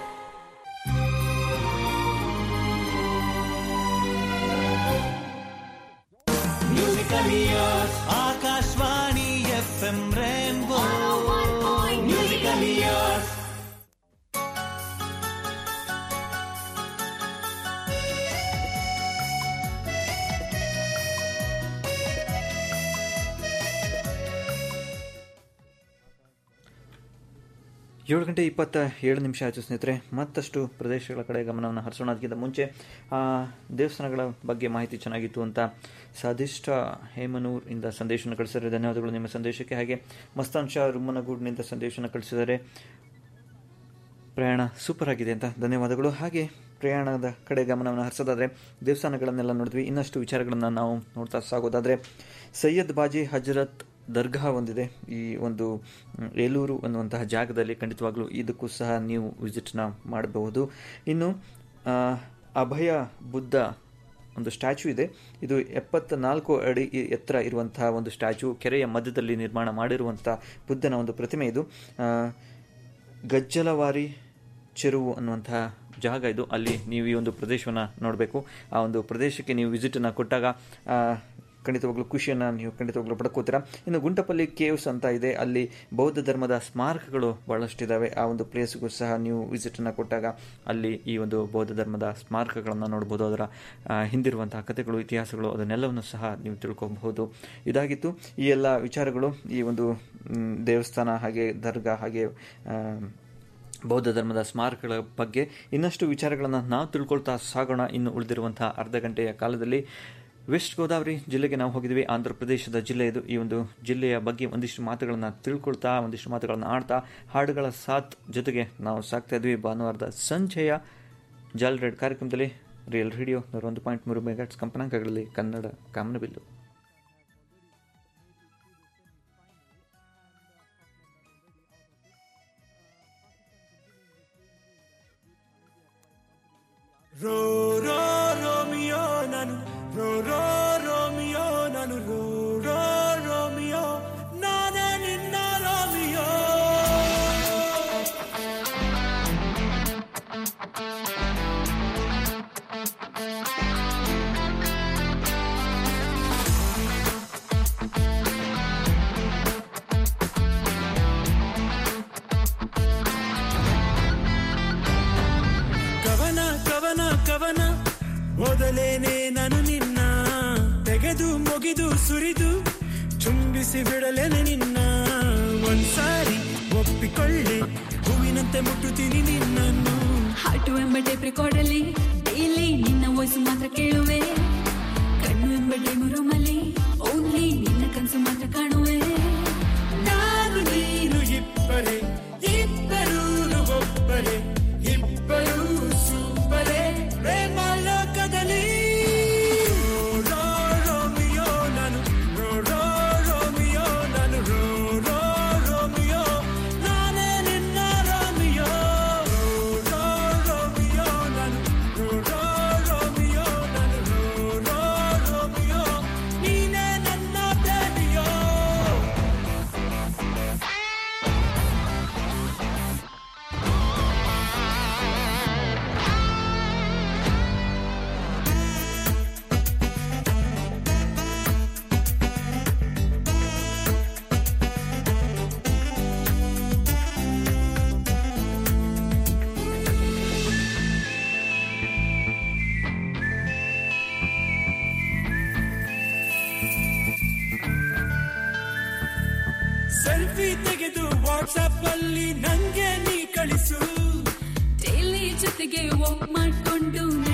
Akashvani F M rainbow musical years ಏಳು ಗಂಟೆ ಇಪ್ಪತ್ತ ಏಳು ನಿಮಿಷ ಆಯಿತು ಸ್ನೇಹಿತರೆ ಮತ್ತಷ್ಟು ಪ್ರದೇಶಗಳ ಕಡೆ ಗಮನವನ್ನು ಹರಿಸೋಣ ಅದಕ್ಕಿಂತ ಮುಂಚೆ ಆ, ದೇವಸ್ಥಾನಗಳ ಬಗ್ಗೆ ಮಾಹಿತಿ ಚೆನ್ನಾಗಿತ್ತು ಅಂತ ಸಾಧಿಷ್ಠ ಹೇಮನೂರ್ ಇಂದ ಸಂದೇಶವನ್ನು ಕಳಿಸಿದ್ದಾರೆ ಧನ್ಯವಾದಗಳು ನಿಮ್ಮ ಸಂದೇಶಕ್ಕೆ ಹಾಗೆ ಮಸ್ತಾನ್ ಶಾ ರುಮ್ಮನಗೂಡ್ನಿಂದ ಸಂದೇಶವನ್ನು ಕಳಿಸಿದ್ದಾರೆ ಪ್ರಯಾಣ ಸೂಪರ್ ಆಗಿದೆ ಅಂತ ಧನ್ಯವಾದಗಳು ಹಾಗೆ ಪ್ರಯಾಣದ ಕಡೆ ಗಮನವನ್ನು ಹರಿಸೋದಾದ್ರೆ ದೇವಸ್ಥಾನಗಳನ್ನೆಲ್ಲ ನೋಡಿದ್ವಿ ಇನ್ನಷ್ಟು ವಿಚಾರಗಳನ್ನು ನಾವು ನೋಡ್ತಾ ಸಾಗೋದಾದ್ರೆ ಸೈಯದ್ ಬಾಜಿ ಹಜರತ್ ದರ್ಗಾ ಒಂದಿದೆ ಈ ಒಂದು ಮ್, ಏಲೂರು ಅನ್ನುವಂತಹ ಜಾಗದಲ್ಲಿ ಖಂಡಿತವಾಗ್ಲೂ ಇದಕ್ಕೂ ಸಹ ನೀವು ವಿಸಿಟ್ನ ಮಾಡಬಹುದು ಇನ್ನು ಆ, ಅಭಯ ಬುದ್ಧ ಒಂದು ಸ್ಟ್ಯಾಚ್ಯೂ ಇದೆ ಇದು ಎಪ್ಪತ್ತ ನಾಲ್ಕು ಅಡಿ ಎ- ಎತ್ತರ ಇರುವಂತಹ ಒಂದು ಸ್ಟ್ಯಾಚ್ಯೂ ಕೆರೆಯ ಮಧ್ಯದಲ್ಲಿ ನಿರ್ಮಾಣ ಮಾಡಿರುವಂತಹ ಬುದ್ಧನ ಒಂದು ಪ್ರತಿಮೆ ಇದು ಆ, ಗಜ್ಜಲವಾರಿ ಚೆರುವು ಅನ್ನುವಂತಹ ಜಾಗ ಇದು ಅಲ್ಲಿ ನೀವು ಈ ಒಂದು ಪ್ರದೇಶವನ್ನು ನೋಡಬೇಕು ಆ ಒಂದು ಪ್ರದೇಶಕ್ಕೆ ನೀವು ವಿಸಿಟನ್ನು ಕೊಟ್ಟಾಗ ಆ, ಖಂಡಿತವಾಗ್ಲೂ ಖುಷಿಯನ್ನು ನೀವು ಖಂಡಿತವಾಗ್ಲೂ ಪಡ್ಕೋತೀರಾ ಇನ್ನು ಗುಂಟಪಲ್ಲಿ ಕೇವ್ಸ್ ಅಂತ ಇದೆ ಅಲ್ಲಿ ಬೌದ್ಧ ಧರ್ಮದ ಸ್ಮಾರಕಗಳು ಬಹಳಷ್ಟಿದ್ದಾವೆ ಆ ಒಂದು ಪ್ಲೇಸ್ಗೂ ಸಹ ನೀವು ವಿಸಿಟನ್ನು ಕೊಟ್ಟಾಗ ಅಲ್ಲಿ ಈ ಒಂದು ಬೌದ್ಧ ಧರ್ಮದ ಸ್ಮಾರಕಗಳನ್ನು ನೋಡ್ಬೋದು ಅದರ ಆ, ಹಿಂದಿರುವಂತಹ ಕಥೆಗಳು ಇತಿಹಾಸಗಳು ಅದನ್ನೆಲ್ಲವನ್ನು ಸಹ ನೀವು ತಿಳ್ಕೊಬಹುದು ಇದಾಗಿತ್ತು ಈ ಎಲ್ಲ ವಿಚಾರಗಳು ಈ ಒಂದು ಮ್, ದೇವಸ್ಥಾನ ಹಾಗೆ ದರ್ಗಾ ಹಾಗೆ ಆ, ಬೌದ್ಧ ಧರ್ಮದ ಸ್ಮಾರಕಗಳ ಬಗ್ಗೆ ಇನ್ನಷ್ಟು ವಿಚಾರಗಳನ್ನು ನಾವು ತಿಳ್ಕೊಳ್ತಾ ಸಾಗೋಣ ಇನ್ನು ಉಳಿದಿರುವಂತಹ ಅರ್ಧ ಗಂಟೆಯ ಕಾಲದಲ್ಲಿ ವೆಸ್ಟ್ ಗೋದಾವರಿ ಜಿಲ್ಲೆಗೆ ನಾವು ಹೋಗಿದ್ವಿ ಆಂಧ್ರ ಪ್ರದೇಶದ ಜಿಲ್ಲೆ ಇದು ಈ ಒಂದು ಜಿಲ್ಲೆಯ ಬಗ್ಗೆ ಒಂದಿಷ್ಟು ಮಾತುಗಳನ್ನು ತಿಳ್ಕೊಳ್ತಾ ಒಂದಿಷ್ಟು ಮಾತುಗಳನ್ನು ಆಡ್ತಾ ಹಾಡುಗಳ ಸಾಥ್ ಜೊತೆಗೆ ನಾವು ಸಾಕ್ತಾ ಇದ್ವಿ ಭಾನುವಾರದ ಸಂಜೆಯ ಜಾಲ್ ರೆಡ್ ಕಾರ್ಯಕ್ರಮದಲ್ಲಿ ರಿಯಲ್ ರೇಡಿಯೋ ನೂರ ಒಂದು ಪಾಯಿಂಟ್ ಮೂರು ಮೆಗಾಟ್ಸ್ ಕಂಪನಾಂಕಗಳಲ್ಲಿ ಕನ್ನಡ ಕಾಮನಬಿಲ್ಲು ರೋ ರೋ ರೋಮಿಯೋ ನಾನು ರೋ ರೋ ರೋಮಿಯೋ ನಾನು ರೋ ರೋ ರೋಮಿಯೋ ನಾನೇ ನಿನ್ನ ರೋಮಿಯೋ ಕವನ ಕವನ ಕವನ ಮೊದಲೇನೆ ನಾನು ನಿನ್ನ ತೆಗೆದು ಮುಗಿದು ಸುರಿದು ಚುಂಬಿಸಿ ಬಿಡಲೇನೆ ನಿನ್ನ ಒಂದ್ಸಾರಿ ಒಪ್ಪಿಕೊಳ್ಳೆ ಹೂವಿನಂತೆ ಮುಟ್ಟುತ್ತೀನಿ ನಿನ್ನನ್ನು ಹಾಟು ಎಂಬ ಟೇಪ್ ರೆಕಾರ್ಡಲ್ಲಿ ಡೈಲಿ ನಿನ್ನ ವಾಯ್ಸ್ ಮಾತ್ರ ಕೇಳುವೆ ಕಣ್ಣು ಎಂಬ ಡೇಮು ರೂಮಲ್ಲಿ ಓನ್ಲಿ ನಿನ್ನ ಕನಸು ಮಾತ್ರ ಕಾಣುವೆ ನಾನು ನೀನು ಇಬ್ಬರೇ ಇಬ್ಬರೂ ಒಬ್ಬರೇ ಇಬ್ಬರೂ ಸೂಪರೇ ಪ್ರೇಮ ಲೋಕದಲ್ಲಿ ರೋ ರೋಮಿಯೋ ನಾನು ರೋ ರೋ ರೋಮಿಯೋ ನಾನು ರೋ ರೋ ರೋಮಿಯೋ ನಾನೇ ನಿನ್ನ ರೋಮಿಯೋ ರೋ ರೋ ರೋಮಿಯೋ ನಾನು ರೋ ರೋ ರೋಮಿಯೋ ನಾನು ರೋ ರೋ ರೋಮಿಯೋ ನೀನೇ ನನ್ನ ಪ್ರೇಮಿಯೋ ಸೆಲ್ಫಿ ತೆಗೆದು ವಾಟ್ಸ್ಆಪ್ ಅಲ್ಲಿ ನಂಗೆ ನೀ ಕಳಿಸು ಡೈಲಿ ಜೊತೆಗೆ ವಾಕ್ ಮಾಡ್ಕೊಂಡು